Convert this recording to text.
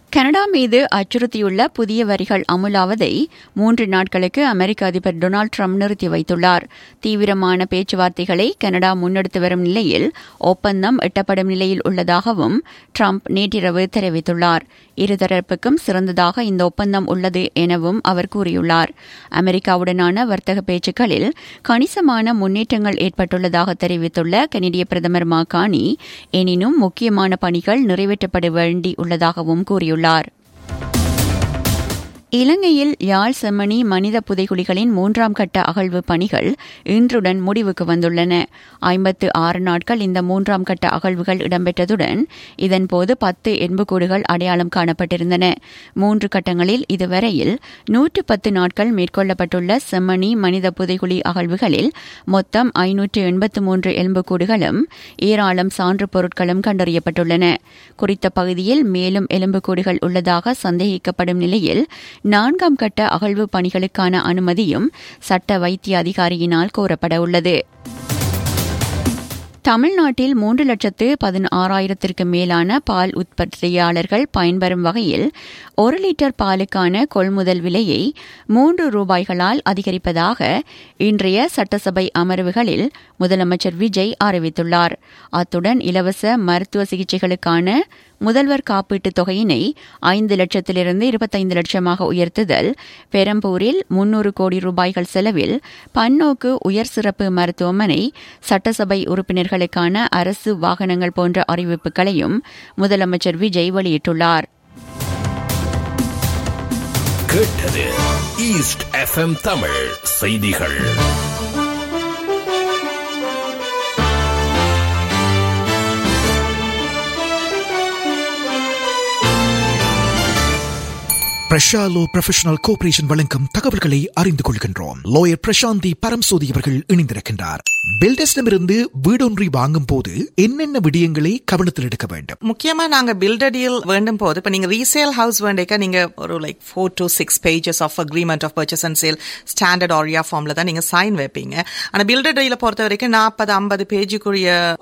Canada மீது அச்சுறுத்தியுள்ள புதிய வரிகள் அமுலாவதை மூன்று நாட்களுக்கு அமெரிக்க அதிபர் டொனால்டு ட்ரம்ப் நிறுத்தி வைத்துள்ளார் தீவிரமான பேச்சுவார்த்தைகளை கனடா முன்னெடுத்து வரும் நிலையில் ஒப்பந்தம் எட்டப்படும் நிலையில் உள்ளதாகவும் ட்ரம்ப் நேற்றிரவு தெரிவித்துள்ளார் இருதரப்புக்கும் சிறந்ததாக இந்த ஒப்பந்தம் உள்ளது எனவும் அவர் கூறியுள்ளார் அமெரிக்காவுடனான வர்த்தக பேச்சுக்களில் கணிசமான முன்னேற்றங்கள் ஏற்பட்டுள்ளதாக தெரிவித்துள்ள கனடிய பிரதமர் மாகாணி எனினும் முக்கியமான பணிகள் நிறைவேற்றப்பட வேண்டியுள்ளதாகவும் கூறியுள்ளார் இலங்கையில் யாழ் செம்மணி மனித புதைகுழிகளின் மூன்றாம் கட்ட அகழ்வு பணிகள் இன்றுடன் முடிவுக்கு வந்துள்ளன ஐம்பத்து ஆறு நாட்கள் இந்த மூன்றாம் கட்ட அகழ்வுகள் இடம்பெற்றதுடன் இதன்போது பத்து எண்புக்கூடுகள் அடையாளம் காணப்பட்டிருந்தன மூன்று கட்டங்களில் இதுவரையில் நூற்று பத்து நாட்கள் மேற்கொள்ளப்பட்டுள்ள செம்மணி மனித புதைகுழி அகழ்வுகளில் மொத்தம் ஐநூற்று எண்பத்து மூன்று எலும்புக்கூடுகளும் ஏராளம் சான்று பொருட்களும் கண்டறியப்பட்டுள்ளன குறித்த பகுதியில் மேலும் எலும்புக்கூடுகள் உள்ளதாக சந்தேகிக்கப்படும் நிலையில் நான்காம் கட்ட அகழ்வு பணிகளுக்கான அனுமதியும் சட்ட வைத்திய அதிகாரியினால் கோரப்பட உள்ளது தமிழ்நாட்டில் மூன்று லட்சத்து பதினாறாயிரத்திற்கு மேலான பால் உற்பத்தியாளர்கள் பயன்பெறும் வகையில் ஒரு லிட்டர் பாலுக்கான கொள்முதல் விலையை மூன்று ரூபாய்களால் அதிகரிப்பதாக இன்றைய சட்டசபை அமர்வுகளில் முதலமைச்சர் விஜய் அறிவித்துள்ளார் அத்துடன் இலவச மருத்துவ சிகிச்சைகளுக்கான முதல்வர் காப்பீட்டுத் தொகையினை ஐந்து லட்சத்திலிருந்து இருபத்தைந்து லட்சமாக உயர்த்துதல் பெரம்பூரில் முன்னூறு கோடி ரூபாய்கள் செலவில் பன்னோக்கு உயர் சிறப்பு மருத்துவமனை சட்டசபை உறுப்பினர்களுக்கான அரசு வாகனங்கள் போன்ற அறிவிப்புகளையும் முதலமைச்சர் விஜய் வெளியிட்டுள்ளார் கேட்டது ஈஸ்ட் எஃப்எம் தமிழ் செய்திகள் பிரஷாலோ ப்ரொஃபஷனல் கோஆபரேஷன் வழங்கும் தகவல்களை அறிந்து கொள்கின்றோம் லோயர் பிரசாந்தி பரம்சோதி அவர்கள் இணைந்திருக்கின்றார் பில்டர்ஸிடமிருந்து வீடொன்றை வாங்கும் போது என்னென்ன விடயங்களை கவனத்தில் எடுக்க வேண்டும் முக்கியமா நாங்க பில்டர் டீல் வேண்டும் போது இப்ப நீங்க ரீசேல் ஹவுஸ் வேண்டிக்க நீங்க ஒரு like four to six pages of agreement of purchase and sale standard area ஃபார்ம்ல தான் நீங்க சைன் வைப்பீங்க ஆனா பில்டர் டீல பொறுத்த வரைக்கும் நாற்பது ஐம்பது பேஜுக்குரிய